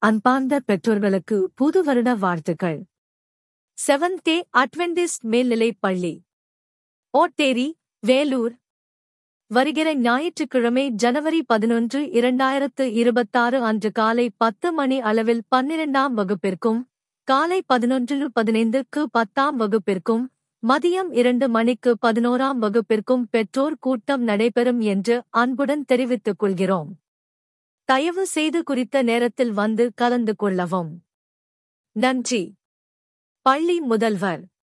அன்பார்ந்த பெற்றோர்களுக்கு புது வருட வாழ்த்துக்கள் செவன்த் டே அட்வென்டிஸ்ட் மேல்நிலைப் பள்ளி ஓட்டேரி வேலூர் வருகிற ஞாயிற்றுக்கிழமை ஜனவரி பதினொன்று இரண்டாயிரத்து இருபத்தாறு அன்று காலை பத்து மணி அளவில் பன்னிரண்டாம் வகுப்பிற்கும் காலை பதினொன்று பதினைந்துக்கு பத்தாம் வகுப்பிற்கும் மதியம் இரண்டு மணிக்கு பதினோராம் வகுப்பிற்கும் பெற்றோர் கூட்டம் நடைபெறும் என்று அன்புடன் தெரிவித்துக் கொள்கிறோம் தயவு செய்து குறித்த நேரத்தில் வந்து கலந்து கொள்ளவும் நன்றி பள்ளி முதல்வர்